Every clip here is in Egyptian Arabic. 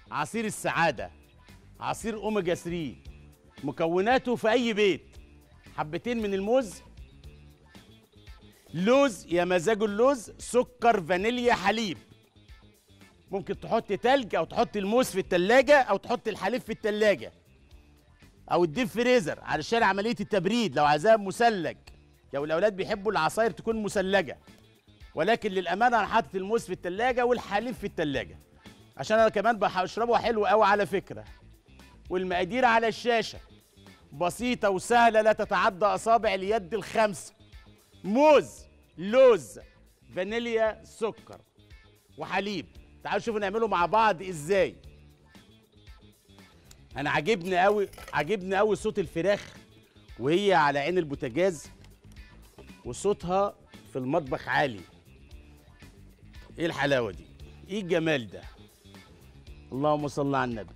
عصير السعاده عصير اوميجا 3 مكوناته في اي بيت حبتين من الموز لوز يا مزاج اللوز سكر فانيليا حليب ممكن تحط تلج او تحط الموز في التلاجة او تحط الحليب في التلاجة او الديب فريزر علشان عملية التبريد لو عايزاها مثلج لو الاولاد بيحبوا العصاير تكون مثلجة ولكن للامانة انا حاطط الموز في التلاجة والحليب في التلاجة عشان انا كمان بشربه حلو قوي على فكرة والمقادير على الشاشة بسيطة وسهلة لا تتعدى أصابع اليد الخمسة موز لوز فانيليا سكر وحليب تعالوا شوفوا نعمله مع بعض ازاي انا عاجبني قوي عاجبني قوي صوت الفراخ وهي على عين البوتاجاز وصوتها في المطبخ عالي ايه الحلاوه دي ايه الجمال ده اللهم صل على النبي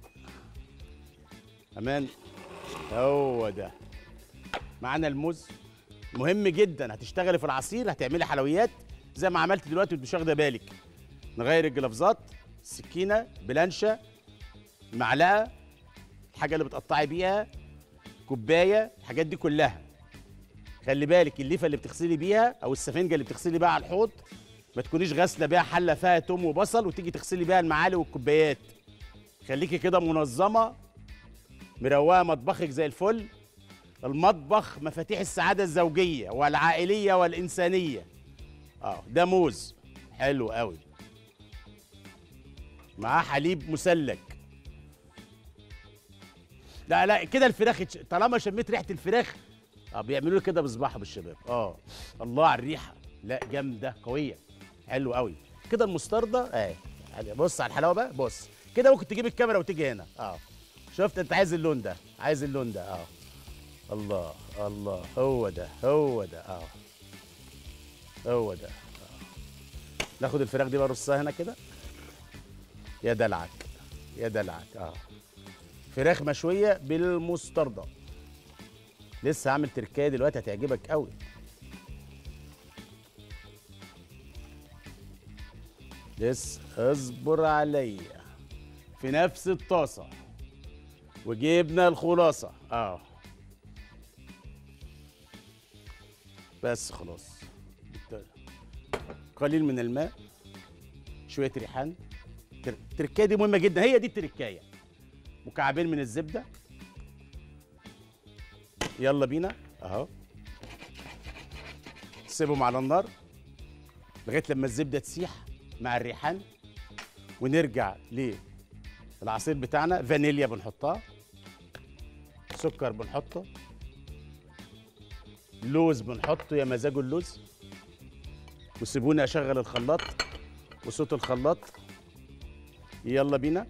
امان هو ده معانا الموز مهم جدا هتشتغلي في العصير هتعملي حلويات زي ما عملت دلوقتي وانت مش واخده بالك نغير الجلافزات السكينه بلانشه معلقه الحاجه اللي بتقطعي بيها كوبايه الحاجات دي كلها خلي بالك الليفه اللي بتغسلي بيها او السفنجه اللي بتغسلي بيها على الحوض ما تكونيش غاسله بيها حله فيها توم وبصل وتيجي تغسلي بيها المعالق والكوبايات خليكي كده منظمه مروقه مطبخك زي الفل المطبخ مفاتيح السعاده الزوجيه والعائليه والانسانيه اه ده موز حلو قوي معاه حليب مسلك لا لا كده الفراخ يتش... طالما شميت ريحه الفراخ اه بيعملوا لي كده بصباحهم بالشباب اه الله على الريحه لا جامده قويه حلو قوي كده المستردة اهي يعني بص على الحلاوه بقى بص كده ممكن تجيب الكاميرا وتيجي هنا اه شفت انت عايز اللون ده عايز اللون ده اه الله الله هو ده هو ده اه هو ده آه. ناخد الفراخ دي بقى نرصها هنا كده يا دلعك يا دلعك اه فراخ مشويه بالمستردة لسه هعمل تركايه دلوقتي هتعجبك قوي لسه اصبر عليا في نفس الطاسه وجبنا الخلاصه اه بس خلاص قليل من الماء شويه ريحان تر- التركايه دي مهمه جدا هي دي التركايه مكعبين من الزبده يلا بينا اهو سيبهم على النار لغايه لما الزبده تسيح مع الريحان ونرجع للعصير بتاعنا فانيليا بنحطها سكر بنحطه لوز بنحطه يا مزاجه اللوز وسيبوني اشغل الخلاط وصوت الخلاط يلا بينا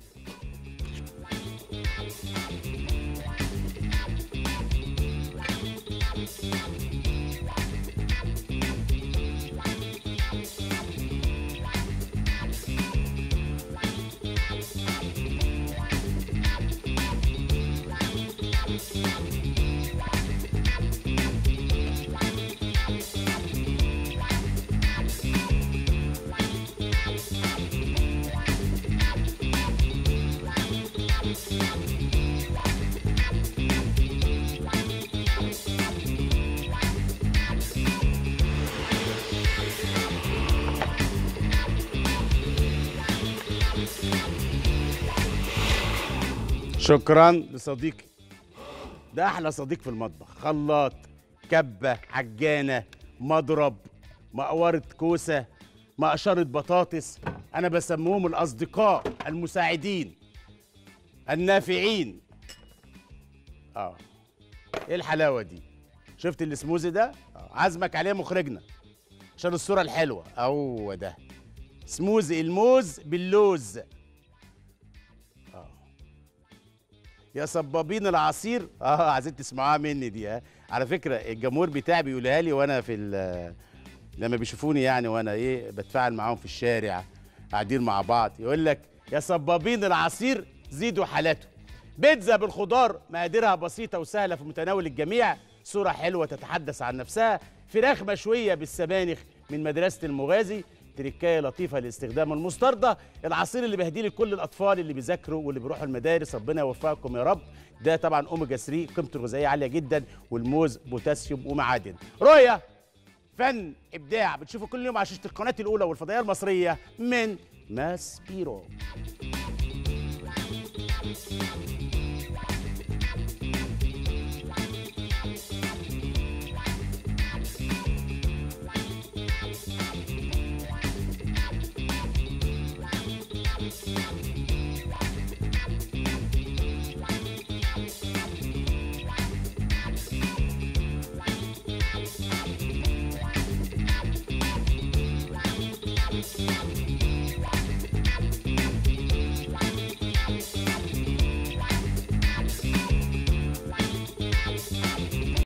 شكرا لصديقي ده احلى صديق في المطبخ خلاط كبه عجانه مضرب مقوره كوسه مقشره بطاطس انا بسموهم الاصدقاء المساعدين النافعين اه ايه الحلاوه دي شفت السموزي ده آه. عزمك عليه مخرجنا عشان الصوره الحلوه هو ده سموزي الموز باللوز يا صبابين العصير اه عايزين تسمعوها مني دي ها على فكره الجمهور بتاعي بيقولها لي وانا في ال- لما بيشوفوني يعني وانا ايه بتفاعل معاهم في الشارع قاعدين مع بعض يقول لك يا صبابين العصير زيدوا حالاته بيتزا بالخضار مقاديرها بسيطه وسهله في متناول الجميع صوره حلوه تتحدث عن نفسها فراخ مشويه بالسبانخ من مدرسه المغازي تركايه لطيفه لاستخدام المستردة العصير اللي بهديه لكل الاطفال اللي بيذاكروا واللي بيروحوا المدارس ربنا يوفقكم يا رب ده طبعا اوميجا 3 قيمته الغذائيه عاليه جدا والموز بوتاسيوم ومعادن رؤيه فن ابداع بتشوفوا كل يوم على شاشه القناه الاولى والفضائيه المصريه من ماس بيرو